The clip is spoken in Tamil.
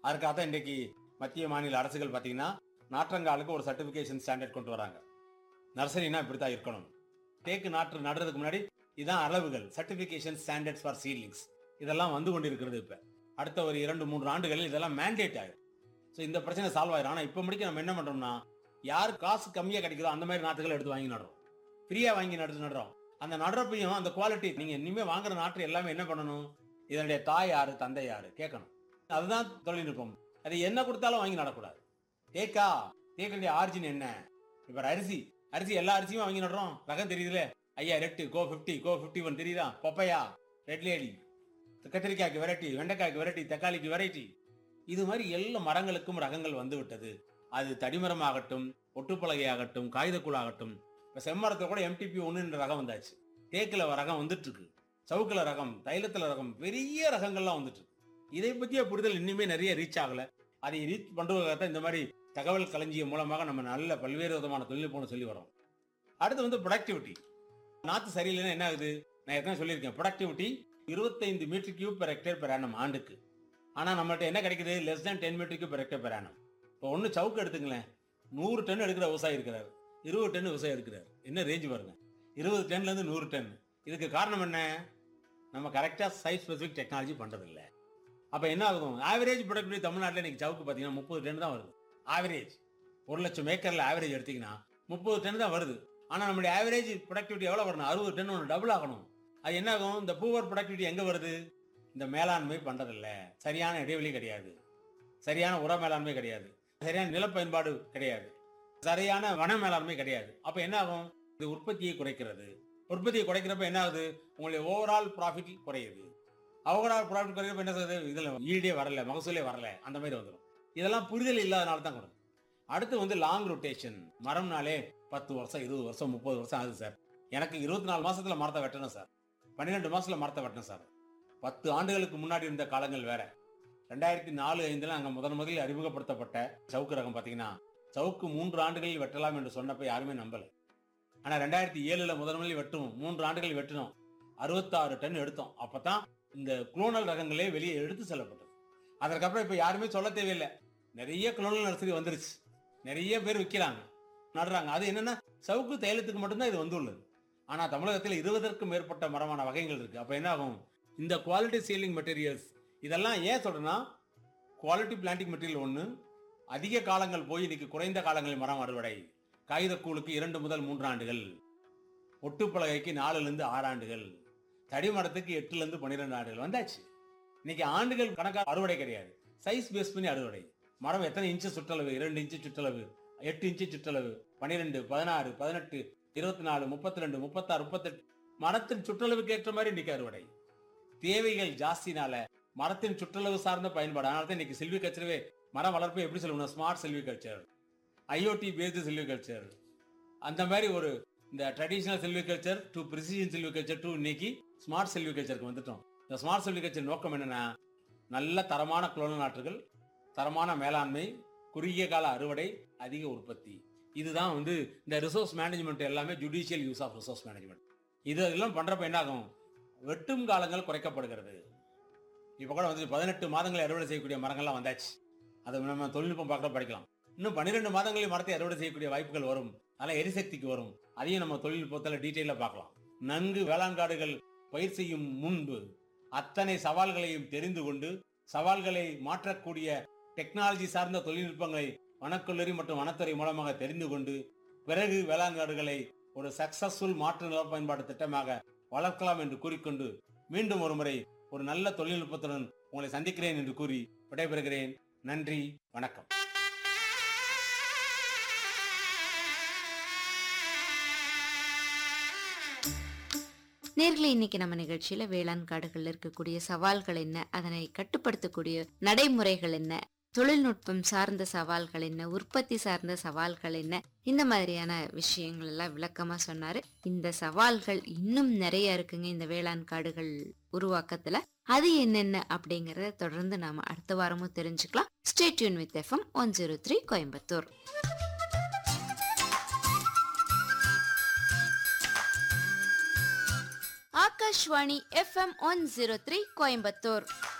அதுக்காக தான் இன்றைக்கு மத்திய மாநில அரசுகள் பார்த்தீங்கன்னா நாற்றங்காலுக்கு ஒரு சர்டிஃபிகேஷன் ஸ்டாண்டர்ட் கொண்டு வராங்க நர்சரினா இப்படி தான் இருக்கணும் தேக்கு நாற்று நடுறதுக்கு முன்னாடி இதான் அளவுகள் சர்டிஃபிகேஷன் ஸ்டாண்டர்ட்ஸ் ஃபார் சீட்லிங்ஸ் இதெல்லாம் வந்து கொண்டிருக்கிறது இப்போ அடுத்த ஒரு இரண்டு மூன்று ஆண்டுகளில் இதெல்லாம் மேண்டேட் ஆகும் ஸோ இந்த பிரச்சனை சால்வ் ஆயிரும் ஆனால் இப்போ முடிக்க நம்ம என்ன பண்ணுறோம்னா யார் காசு கம்மியாக கிடைக்குதோ அந்த மாதிரி நாற்றுகள் எடுத்து வாங்கி நடுறோம் ஃப்ரீயாக வாங்கி நடுத்து நடுறோம் அந்த நடுறப்பையும் அந்த குவாலிட்டி நீங்கள் இனிமேல் வாங்குற நாற்று எல்லாமே என்ன பண்ணணும் இதனுடைய தாய் யாரு தந்தை யாரு கேட்கணும் அதுதான் தொழில்நுட்பம் அது என்ன கொடுத்தாலும் வாங்கி நடக்கூடாது தேக்கா தேக்கனுடைய ஆரிஜின் என்ன இப்போ அரிசி அரிசி எல்லா அரிசியும் வாங்கி நடுறோம் ரகம் தெரியுதுல ஐயா ரெட்டு CO fifty CO fifty one தெரியுதா பப்பையா ரெட் லேடி கத்திரிக்காய்க்கு வெரைட்டி வெண்டைக்காய்க்கு வெரைட்டி தக்காளிக்கு வெரைட்டி இது மாதிரி எல்லா மரங்களுக்கும் ரகங்கள் வந்து விட்டது அது தடிமரமாகட்டும் ஒட்டுப்பலகையாகட்டும் காகிதக்கூழாகட்டும் இப்போ செம்மரத்தில் கூட எம்டிபி ஒன்றுன்ற ரகம் வந்தாச்சு தேக்கில் ரகம் வந்துட்டு இருக்கு சவுக்கில் ரகம் தைலத்தில் ரகம் பெரிய ரகங்கள்லாம் வந்துட்டு இருக்கு இதை பற்றிய புரிதல் இன்னுமே நிறைய ரீச் ஆகல அதை ரீச் பண்ணுறதுக்காக தான் இந்த மாதிரி தகவல் களஞ்சியம் மூலமாக நம்ம நல்ல பல்வேறு விதமான தொழில்நுட்பம் சொல்லி வரோம் அடுத்து வந்து ப்ரொடக்டிவிட்டி நாற்று சரியில்லைன்னா என்ன ஆகுது நான் ஏற்கனவே சொல்லியிருக்கேன் ப்ரொடக்டிவிட்டி இருபத்தைந்து metre cube per hectare per annum ஆண்டுக்கு ஆனால் நம்மள்ட்ட என்ன கிடைக்குது less than ten metre cube per hectare per annum இப்போ ஒன்று சவுக்கு எடுத்துங்களேன் நூறு டன் எடுக்கிற விவசாயி இருக்கிறார் இருபது டன் விவசாயி எடுக்கிறார் என்ன ரேஞ்ச் பாருங்க இருபது டன்லேருந்து நூறு டன் இதுக்கு காரணம் என்ன நம்ம கரெக்டாக சைஸ் ஸ்பெசிஃபிக் டெக்னாலஜி பண்ணுறதில்ல அப்போ என்ன ஆகும் ஆவரேஜ் ப்ரொடக்டிவிட்டி தமிழ்நாட்டில் இன்னைக்கு சவுக்கு பார்த்தீங்கன்னா முப்பது டன் தான் வருது ஆவரேஜ் ஒரு லட்சம் ஏக்கரில் ஆவரேஜ் எடுத்தீங்கன்னா முப்பது டன் தான் வருது ஆனால் நம்மளுடைய ஆவரேஜ் ப்ரொடக்டிவிட்டி எவ்வளோ வரணும் அறுபது டன் ஒன்று டபுள் ஆகணும் அது என்ன ஆகும் இந்த பூவர் ப்ரொடக்டிவிட்டி எங்கே வருது இந்த மேலாண்மை பண்ணுறதில்ல சரியான இடைவெளி கிடையாது சரியான உர மேலாண்மை கிடையாது சரியான நில பயன்பாடு கிடையாது சரியான வன மேலாண்மை கிடையாது அப்போ என்ன ஆகும் இது உற்பத்தியை குறைக்கிறது உற்பத்தியை குறைக்கிறப்ப என்ன ஆகுது உங்களுடைய ஓவரால் ப்ராஃபிட் குறையுது ஓவரால் ப்ராஃபிட் குறைக்கிறப்ப என்ன ஆகுது இதில் ஈடே வரல மகசூலே வரல அந்த மாதிரி வந்துடும் இதெல்லாம் புரிதல் இல்லாதனால தான் கொடுக்கும் அடுத்து வந்து லாங் ரொட்டேஷன் மரம்னாலே பத்து வருஷம் இருபது வருஷம் முப்பது வருஷம் ஆகுது சார் எனக்கு இருபத்தி நாலு மாசத்துல மரத்தை வெட்டணும் சார் பன்னிரெண்டு மாசத்துல மரத்தை வெட்டணும் சார் பத்து ஆண்டுகளுக்கு முன்னாடி இருந்த காலங்கள் வேற ரெண்டாயிரத்தி நாலு ஐந்துல அங்க முதன் முதலில் அறிமுகப்படுத்தப்பட்ட சவுக்கு ரகம் பாத்தீங்கன்னா சவுக்கு மூன்று ஆண்டுகளில் வெட்டலாம் என்று சொன்னப்ப யாருமே நம்பல ஆனா ரெண்டாயிரத்தி ஏழுல முதன் முதலில் வெட்டும் மூன்று ஆண்டுகள் வெட்டினோம் அறுபத்தாறு டன் எடுத்தோம் அப்பதான் இந்த குளோனல் ரகங்களே வெளியே எடுத்து செல்லப்பட்டது அதற்கப்புறம் இப்ப யாருமே சொல்ல தேவையில்லை நிறைய குளோனல் நர்சரி வந்துருச்சு நிறைய பேர் விற்கிறாங்க நடுறாங்க அது என்னன்னா சவுக்கு தைலத்துக்கு மட்டும்தான் இது வந்துள்ளது ஆனா தமிழகத்தில் இருபதற்கும் மேற்பட்ட மரமான வகைகள் இருக்கு அப்ப என்ன ஆகும் இந்த குவாலிட்டி சீலிங் மெட்டீரியல்ஸ் இதெல்லாம் ஏன் சொல்றேன்னா குவாலிட்டி பிளான்டிங் மெட்டீரியல் ஒன்று அதிக காலங்கள் போய் இன்னைக்கு குறைந்த காலங்களில் மரம் அறுவடை காகிதக்கூழுக்கு இரண்டு முதல் மூன்று ஆண்டுகள் ஒட்டுப்பலகைக்கு நாலுல இருந்து ஆறு ஆண்டுகள் தடிமரத்துக்கு எட்டுல இருந்து பன்னிரெண்டு ஆண்டுகள் வந்தாச்சு இன்னைக்கு ஆண்டுகள் கணக்காக அறுவடை கிடையாது சைஸ் பேஸ் பண்ணி அறுவடை மரம் எத்தனை இன்ச்சு சுற்றளவு இரண்டு இன்ச்சு சுற்றளவு எட்டு இன்ச்சு சுற்றளவு பன்னிரெண்டு பதினாறு பதினெட்டு இருபத்தி நாலு முப்பத்தி ரெண்டு முப்பத்தாறு முப்பத்தெட்டு மரத்தின் சுற்றளவுக்கு ஏற்ற மாதிரி இன்னைக்கு அறுவடை தேவைகள் ஜாஸ்தினால மரத்தின் சுற்றளவு சார்ந்த பயன்பாடு அதனால தான் இன்னைக்கு செல்வி கல்ச்சரவே மரம் வளர்ப்பு எப்படி சொல்லணும் smart silviculture IoT based silviculture அந்த மாதிரி ஒரு இந்த traditional silviculture to precision silviculture to இன்னைக்கு ஸ்மார்ட் செல்வி கல்ச்சருக்கு வந்துட்டோம் இந்த ஸ்மார்ட் செல்வி கல்ச்சர் நோக்கம் என்னன்னா நல்ல தரமான குளோனல் நாற்றுகள் தரமான மேலாண்மை குறுகிய கால அறுவடை அதிக உற்பத்தி இதுதான் வந்து இந்த ரிசோர்ஸ் மேனேஜ்மெண்ட் எல்லாமே judicial use of resource management இது எல்லாம் பண்றப்ப என்ன ஆகும் வெட்டும் காலங்கள் குறைக்கப்படுகிறது இப்போ கூட வந்து பதினெட்டு மாதங்களை அறுவடை செய்யக்கூடிய மரங்கள்லாம் வந்தாச்சு அதை நம்ம தொழில்நுட்பம் பார்க்குற படிக்கலாம் இன்னும் பன்னிரெண்டு மாதங்களில் மரத்தை அறுவடை செய்யக்கூடிய வாய்ப்புகள் வரும் அதெல்லாம் எரிசக்திக்கு வரும் அதையும் நம்ம தொழில்நுட்பத்தில் டீட்டெயிலாக பார்க்கலாம் நன்கு வேளாண் காடுகள் பயிர் செய்யும் முன்பு அத்தனை சவால்களையும் தெரிந்து கொண்டு சவால்களை மாற்றக்கூடிய டெக்னாலஜி சார்ந்த தொழில்நுட்பங்களை வனக்கல்லூரி மற்றும் வனத்துறை மூலமாக தெரிந்து கொண்டு பிறகு வேளாண் காடுகளை ஒரு சக்சஸ்ஃபுல் மாற்று நில பயன்பாடு திட்டமாக வளர்க்கலாம் என்று கூறிக்கொண்டு மீண்டும் ஒருமுறை ஒரு நல்ல தொழில்நுட்பத்துடன் உங்களை சந்திக்கிறேன் என்று கூறி விடைபெறுகிறேன் நன்றி வணக்கம் நேர்களை இன்னைக்கு நம்ம நிகழ்ச்சியில வேளாண் காடுகள்ல இருக்கக்கூடிய சவால்கள் என்ன அதனை கட்டுப்படுத்தக்கூடிய நடைமுறைகள் என்ன தொழில்நுட்பம் சார்ந்த சவால்கள் என்ன உற்பத்தி சார்ந்த சவால்கள் என்ன இந்த மாதிரியான விஷயங்கள் எல்லாம் விளக்கமா சொன்னாரு இந்த சவால்கள் இன்னும் நிறைய இருக்குங்க இந்த வேளாண் காடுகள் உருவாக்கத்துல அது என்னென்ன அப்படிங்கறத தொடர்ந்து நாம அடுத்த வாரமும் தெரிஞ்சுக்கலாம் stay tuned with FM one zero three Coimbatore Akashvani FM one zero three Coimbatore